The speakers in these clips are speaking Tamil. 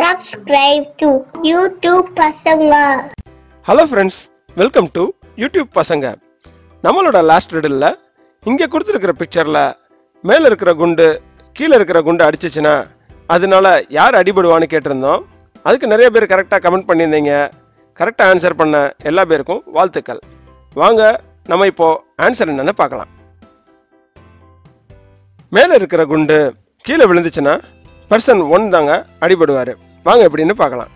subscribe to YouTube Pasanga hello friends welcome to YouTube Pasanga நம்மளோட லாஸ்ட் ரிடலில் இங்கே கொடுத்துருக்கிற பிக்சரில் மேலே இருக்கிற குண்டு கீழே இருக்கிற குண்டு அடிச்சிச்சுன்னா அதனால யார் அடிபடுவான்னு கேட்டிருந்தோம் அதுக்கு நிறைய பேர் கரெக்டாக கமெண்ட் பண்ணியிருந்தீங்க கரெக்டாக ஆன்சர் பண்ண எல்லா பேருக்கும் வாழ்த்துக்கள் வாங்க நம்ம இப்போ ஆன்சர் என்னன்னு பார்க்கலாம் மேலே இருக்கிற குண்டு கீழே விழுந்துச்சுன்னா பர்சன் ஒன் தாங்க அடிபடுவார் வாங்க எப்படின்னு பார்க்கலாம்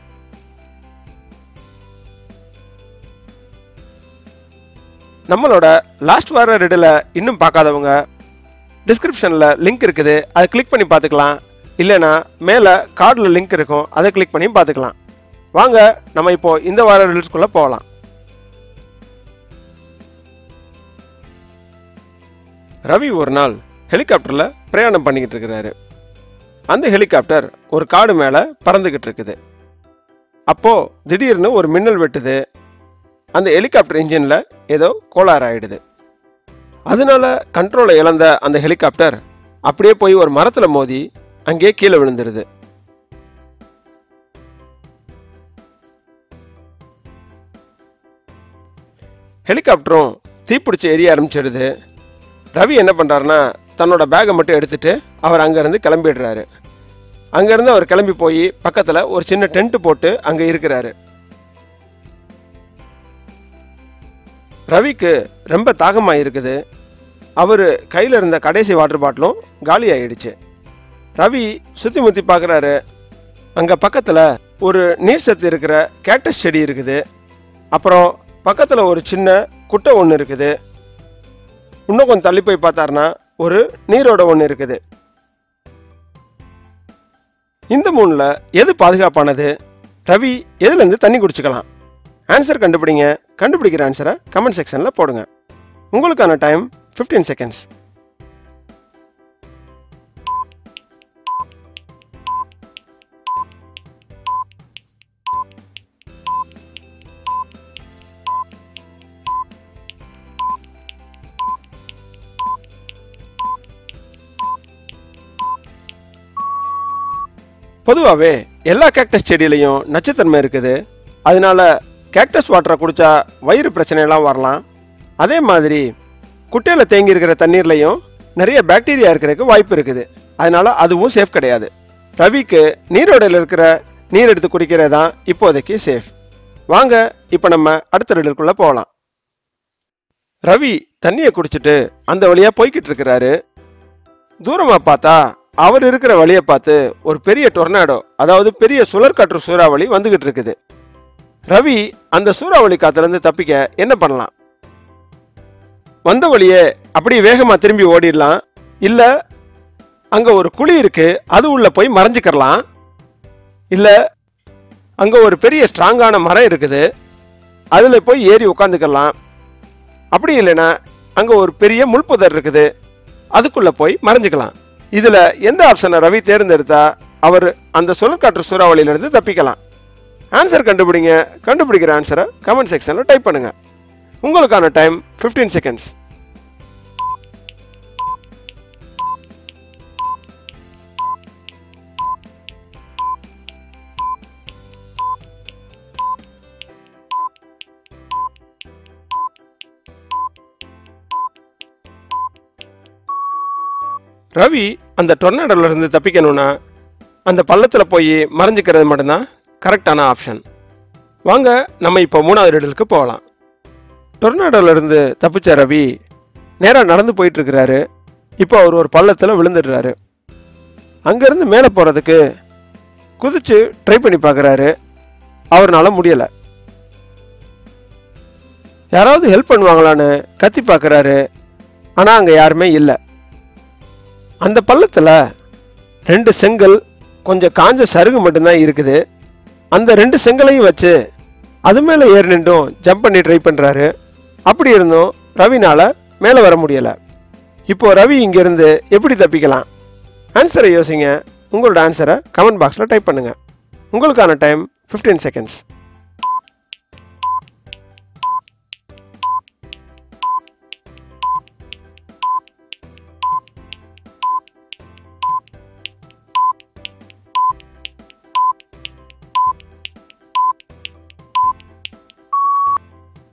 நம்மளோட லாஸ்ட் வார ரெடில் இன்னும் பார்க்காதவங்க டிஸ்கிரிப்ஷனில் லிங்க் இருக்குது அதை கிளிக் பண்ணி பார்த்துக்கலாம் இல்லைனா மேலே கார்டில் லிங்க் இருக்கும் அதை கிளிக் பண்ணி பார்த்துக்கலாம் வாங்க நம்ம இப்போ இந்த வார ரிலீஸ்குள்ளே போகலாம் ரவி ஒரு நாள் ஹெலிகாப்டரில் பிரயாணம் பண்ணிக்கிட்டு இருக்கிறாரு அந்த ஹெலிகாப்டர் ஒரு காடு மேலே பறந்துக்கிட்டு இருக்குது அப்போ திடீர்னு ஒரு மின்னல் வெட்டுது அந்த ஹெலிகாப்டர் இன்ஜினில் ஏதோ கோளாறு ஆயிடுது அதனால கண்ட்ரோலை இழந்த அந்த ஹெலிகாப்டர் அப்படியே போய் ஒரு மரத்தில் மோதி அங்கேயே கீழே விழுந்துருது ஹெலிகாப்டரும் தீப்பிடிச்சு எரிய ஆரம்பிச்சிடுது ரவி என்ன பண்ணுறாருன்னா தன்னோட பேகை மட்டும் எடுத்துட்டு அவர் அங்கேருந்து கிளம்பிடுறாரு அங்கேருந்து அவர் கிளம்பி போய் பக்கத்தில் ஒரு சின்ன டென்ட் போட்டு அங்கே இருக்கிறாரு ரவிக்கு ரொம்ப தாகமாக இருக்குது அவர் கையில் இருந்த கடைசி வாட்டர் பாட்டிலும் காலி ஆயிடுச்சு ரவி சுற்றி முற்றி பார்க்குறாரு அங்கே பக்கத்தில் ஒரு நீர் சத்து இருக்கிற கேட்டஸ் செடி இருக்குது அப்புறம் பக்கத்தில் ஒரு சின்ன குட்டை ஒன்று இருக்குது இன்னும் கொஞ்சம் தள்ளி போய் பார்த்தாருன்னா ஒரு நீரோட ஒன்று இருக்குது இந்த மூணில் எது பாதுகாப்பானது ரவி எதுலேருந்து தண்ணி குடிச்சுக்கலாம் ஆன்சர் கண்டுபிடிங்க கண்டுபிடிக்கிற ஆன்சரை கமெண்ட் செக்ஷனில் போடுங்க உங்களுக்கான டைம் 15 செகண்ட்ஸ் பொதுவாகவே எல்லா கேக்டஸ் செடியிலையும் நச்சுத்தன்மை இருக்குது அதனால கேக்டஸ் வாட்டரை குடிச்சா வயிறு பிரச்சனையெல்லாம் வரலாம் அதே மாதிரி குட்டையில் தேங்கி இருக்கிற தண்ணீர்லையும் நிறைய பாக்டீரியா இருக்கிறதுக்கு வாய்ப்பு இருக்குது அதனால அதுவும் சேஃப் கிடையாது ரவிக்கு நீரோடையில் இருக்கிற நீர் எடுத்து குடிக்கிறது தான் இப்போதைக்கு சேஃப் வாங்க இப்போ நம்ம அடுத்த ரெடலுக்குள்ள போகலாம் ரவி தண்ணியை குடிச்சிட்டு அந்த வழியா போய்கிட்டு இருக்கிறாரு தூரமா பார்த்தா அவர் இருக்கிற வழியை பார்த்து ஒரு பெரிய டொர்னாடோ அதாவது பெரிய சுழற்காற்று சூறாவளி வந்துகிட்டு இருக்குது ரவி அந்த சூறாவளி காத்துல இருந்து தப்பிக்க என்ன பண்ணலாம் வந்த வழியே அப்படியே வேகமா திரும்பி ஓடிடலாம் இல்ல அங்க ஒரு குழி இருக்கு அது உள்ள போய் மறைஞ்சுக்கிறலாம் இல்ல அங்க ஒரு பெரிய ஸ்ட்ராங்கான மரம் இருக்குது அதுல போய் ஏறி உட்காந்துக்கலாம் அப்படி இல்லைன்னா அங்க ஒரு பெரிய முள்புதர் இருக்குது அதுக்குள்ள போய் மறைஞ்சுக்கலாம் இதுல எந்த ஆப்ஷனை ரவி தேர்ந்தெடுத்தா அவர் அந்த சுழற்காற்று சூறாவளியிலிருந்து தப்பிக்கலாம் ஆன்சர் கண்டுபிடிங்க கண்டுபிடிக்கிற ஆன்சரை கமெண்ட் செக்ஷன்ல டைப் பண்ணுங்க உங்களுக்கான டைம் 15 செகண்ட்ஸ் ரவி அந்த டொர்னாடோல இருந்து தப்பிக்கணும்னா அந்த பள்ளத்துல போய் மறைஞ்சிக்கிறது மட்டும்தான் கரெக்டான ஆப்ஷன் வாங்க நம்ம இப்போ மூணாவது இடலுக்கு போகலாம் டொர்னாடோல இருந்து தப்பிச்ச ரவி நேராக நடந்து போயிட்டு இருக்கிறாரு இப்போ அவர் ஒரு பள்ளத்தில் விழுந்துடுறாரு அங்கேருந்து மேலே போகிறதுக்கு குதிச்சு ட்ரை பண்ணி பார்க்குறாரு அவர்னால முடியலை யாராவது ஹெல்ப் பண்ணுவாங்களான்னு கத்தி பார்க்குறாரு ஆனால் அங்கே யாருமே இல்லை அந்த பள்ளத்தில் ரெண்டு செங்கல் கொஞ்சம் காஞ்ச சருகு மட்டும்தான் இருக்குது அந்த ரெண்டு செங்கலையும் வச்சு அது மேலே ஏறி நின்றும் ஜம்ப் பண்ணி ட்ரை பண்ணுறாரு அப்படி இருந்தும் ரவினால மேலே வர முடியலை இப்போ ரவி இங்கேருந்து எப்படி தப்பிக்கலாம் ஆன்சரை யோசிங்க உங்களோட ஆன்சரை கமெண்ட் பாக்ஸில் டைப் பண்ணுங்க உங்களுக்கான டைம் 15 செகண்ட்ஸ்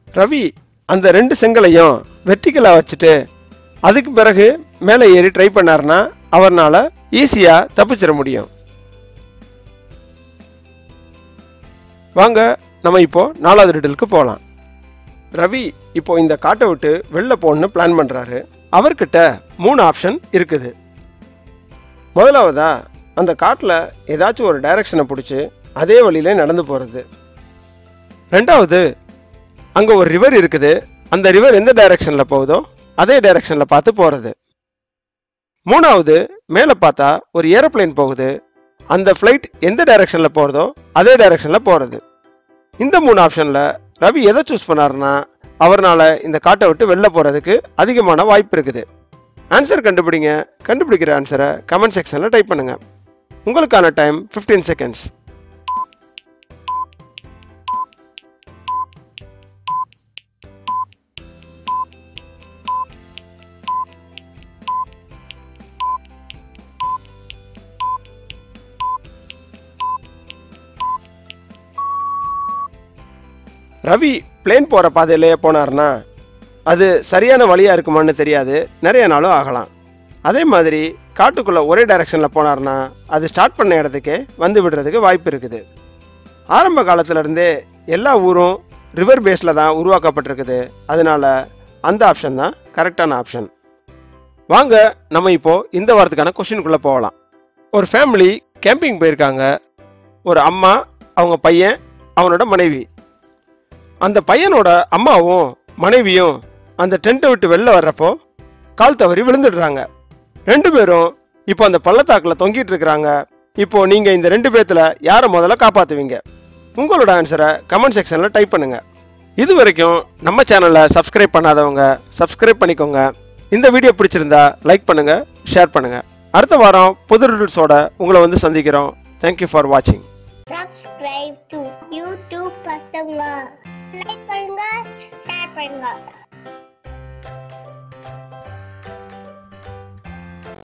ரவி அந்த ரெண்டு செங்கலையும் வெர்டிக்கலா வச்சுட்டு அதுக்கு பிறகு மேலே ஏறி ட்ரை பண்ணாருன்னா அவர்னால ஈஸியா தப்பிச்சிட முடியும் வாங்க நம்ம இப்போ நாலாவது ரிடலுக்கு போகலாம் ரவி இப்போ இந்த காட்டை விட்டு வெளில போகணும்னு பிளான் பண்றாரு அவர்கிட்ட மூணு ஆப்ஷன் இருக்குது முதலாவதா அந்த காட்டில் ஏதாச்சும் ஒரு டைரக்ஷனை பிடிச்சி அதே வழியில நடந்து போறது ரெண்டாவது அங்க ஒரு ரிவர் இருக்குது அந்த ரிவர் எந்த டைரக்ஷன்ல போகுதோ அதே டைரக்ஷன்ல பார்த்து போறது மூணாவது மேலே பார்த்தா ஒரு ஏரோப்ளேன் போகுது அந்த ஃப்ளைட் எந்த டைரக்ஷன்ல போறதோ அதே டைரக்ஷன்ல போறது இந்த மூணு ஆப்ஷன்ல ரவி எதை சூஸ் பண்ணாருன்னா அவர்னால இந்த காட்டை விட்டு வெளில போறதுக்கு அதிகமான வாய்ப்பு இருக்குது ஆன்சர் கண்டுபிடிங்க கண்டுபிடிக்கிற ஆன்சரை கமெண்ட் செக்ஷன்ல டைப் பண்ணுங்க உங்களுக்கான டைம் 15 செகண்ட்ஸ் ரவி பிளேன் போற பாதையிலேயே போனார்னா அது சரியான வழியா இருக்குமான்னு தெரியாது நிறைய நாளும் ஆகலாம் அதே மாதிரி காட்டுக்குள்ள ஒரே டைரக்ஷன்ல போனார்னா அது ஸ்டார்ட் பண்ண இடத்துக்கே வந்து விடுறதுக்கு வாய்ப்பு இருக்குது ஆரம்ப காலத்துல இருந்தே எல்லா ஊரும் ரிவர் பேஸ்ல தான் உருவாக்கப்பட்டிருக்குது அதனால அந்த ஆப்ஷன் தான் கரெக்டான ஆப்ஷன் வாங்க நம்ம இப்போ இந்த வாரத்துக்கான கொஸ்டினுக்குள்ள போகலாம் ஒரு ஃபேமிலி கேம்பிங் போயிருக்காங்க ஒரு அம்மா அவங்க பையன் அவனோட மனைவி அந்த பையனோட அம்மாவும் மனைவியும் அந்த டென்ட்டை விட்டு வெளில வர்றப்போ கால் தவறி விழுந்துடுறாங்க ரெண்டு பேரும் இப்போ அந்த பள்ளத்தாக்கில் தொங்கிட்டு இருக்கிறாங்க இப்போ நீங்க இந்த ரெண்டு பேத்துல யாரை முதல்ல காப்பாத்துவீங்க உங்களோட ஆன்சரை கமெண்ட் செக்ஷன்ல டைப் பண்ணுங்க இது வரைக்கும் நம்ம சேனலை சப்ஸ்கிரைப் பண்ணாதவங்க சப்ஸ்கிரைப் பண்ணிக்கோங்க இந்த வீடியோ பிடிச்சிருந்தா லைக் பண்ணுங்க ஷேர் பண்ணுங்க அடுத்த வாரம் புது ரிடல்ஸோட உங்களை வந்து சந்திக்கிறோம் தேங்க்யூ ஃபார் வாட்சிங் subscribe to YouTube Pasanga like பண்ணுங்க ஷேர் பண்ணுங்க